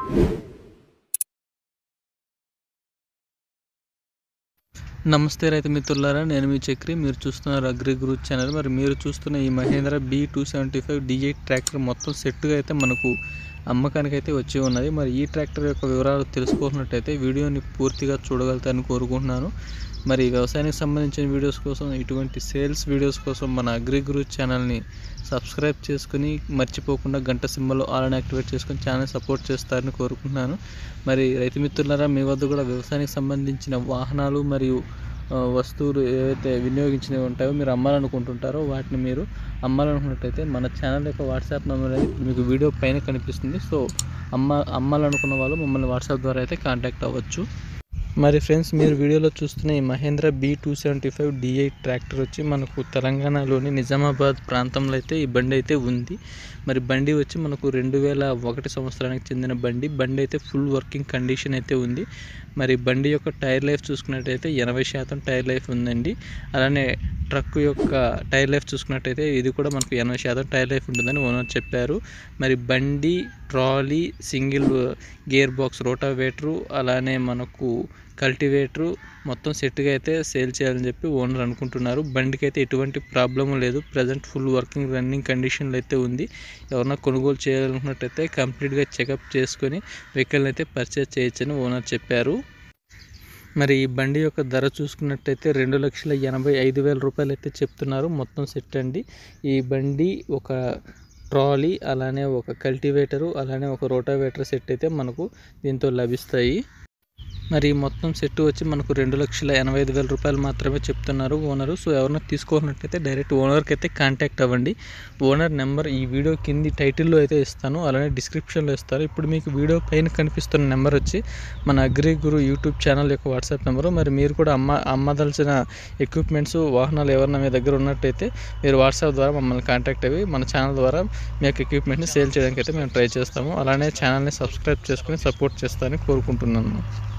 నమస్తే రైతు మిత్రులారా నేను మీ చక్రి మీరు చూస్తున్నారు అగ్రి గురు ఛానల్ మరి మీరు చూస్తున్న ఈ Mahindra B two seventy five DI tractor మొత్తం సెట్గా అయితే మనకు అమ్మకానికి అయితే వచ్చి ఉన్నది మరి ఈ ట్రాక్టర్ యొక్క వివరాలు తెలుసుకోవాలన్నట్టయితే వీడియోని పూర్తిగా చూడగలుగుతారని కోరుకుంటున్నాను మరి వ్యవసాయానికి సంబంధించిన వీడియోస్ కోసం ఇటువంటి సేల్స్ వీడియోస్ కోసం మన అగ్రి గురు ఛానల్ని సబ్స్క్రైబ్ చేసుకుని మర్చిపోకుండా గంట సింబల్ ఆల్ యాక్టివేట్ చేసుకుని ఛానల్ సపోర్ట్ చేస్తారని కోరుకుంటున్నాను మరి రైతు మిత్రులారా మీ వద్ద కూడా వ్యవసాయానికి సంబంధించిన వాహనాలు మరియు ఆ, వస్తువులు ఏవైతే వినియోగించినవి ఉంటాయో మీరు అమ్మాలనుకుంటుంటారో వాటిని మీరు అమ్మాలనుకున్నట్టయితే మన ఛానల్ యొక్క వాట్సాప్ నెంబర్ అనేది ఇప్పుడు మీకు వీడియో పైన కనిపిస్తుంది సో అమ్మ అమ్మాలనుకున్న వాళ్ళు మమ్మల్ని వాట్సాప్ ద్వారా అయితే కాంటాక్ట్ అవ్వచ్చు మరి ఫ్రెండ్స్ మీరు వీడియోలో చూస్తున్న ఈ Mahindra B two seventy five DI tractor వచ్చి మనకు తెలంగాణలోని నిజామాబాద్ ప్రాంతంలో అయితే ఈ బండి అయితే ఉంది మరి బండి వచ్చి మనకు రెండు వేల ఒకటి సంవత్సరానికి చెందిన బండి బండి అయితే ఫుల్ వర్కింగ్ కండిషన్ అయితే ఉంది మరి బండి యొక్క టైర్ లైఫ్ చూసుకున్నట్టయితే ఎనభై శాతం టైర్ లైఫ్ ఉందండి అలానే ట్రక్ యొక్క టైర్ లైఫ్ చూసుకున్నట్టయితే ఇది కూడా మనకు ఎనభై శాతం టైర్ లైఫ్ ఉంటుందని ఓనర్ చెప్పారు మరి బండి trolley single gear box rotavator అలానే మనకు కల్టివేటరు మొత్తం సెట్గా అయితే సేల్ చేయాలని చెప్పి ఓనర్ అనుకుంటున్నారు బండికి అయితే ఎటువంటి ప్రాబ్లం లేదు ప్రజెంట్ ఫుల్ వర్కింగ్ రన్నింగ్ కండిషన్లో అయితే ఉంది ఎవరన్నా కొనుగోలు చేయాలనుకున్నట్టయితే కంప్లీట్గా చెకప్ చేసుకొని వెహికల్ని అయితే పర్చేజ్ చేయొచ్చని ఓనర్ చెప్పారు మరి ఈ బండి యొక్క ధర చూసుకున్నట్టయితే రెండు లక్షల ఎనభై ఐదు వేల రూపాయలు అయితే చెప్తున్నారు మొత్తం సెట్ అండి ఈ బండి ఒక ట్రాలీ అలానే ఒక కల్టివేటరు అలానే ఒక రోటావేటర్ సెట్ అయితే మనకు దీంతో లభిస్తాయి మరి ఈ మొత్తం సెట్ వచ్చి మనకు రెండు లక్షల ఎనభై ఐదు వేల రూపాయలు మాత్రమే చెప్తున్నారు ఓనరు సో ఎవరైనా తీసుకోవాలన్నట్టయితే డైరెక్ట్ ఓనర్కి అయితే కాంటాక్ట్ అవ్వండి ఓనర్ నెంబర్ ఈ వీడియో కింది టైటిల్లో అయితే ఇస్తాను అలానే డిస్క్రిప్షన్లో ఇస్తాను ఇప్పుడు మీకు వీడియో పైన కనిపిస్తున్న నెంబర్ వచ్చి మన అగ్రి గురు యూట్యూబ్ ఛానల్ యొక్క వాట్సాప్ నెంబరు మరి మీరు కూడా అమ్మ అమ్మదలసిన ఎక్విప్మెంట్స్ వాహనాలు ఎవరైనా మీ దగ్గర ఉన్నట్టయితే మీరు వాట్సాప్ ద్వారా మమ్మల్ని కాంటాక్ట్ అయ్యి మన ఛానల్ ద్వారా మీ యొక్క ఎక్విప్మెంట్ని సేల్ చేయడానికి అయితే మేము ట్రై చేస్తాము అలానే ఛానల్ని సబ్స్క్రైబ్ చేసుకుని సపోర్ట్ చేస్తారని కోరుకుంటున్నాను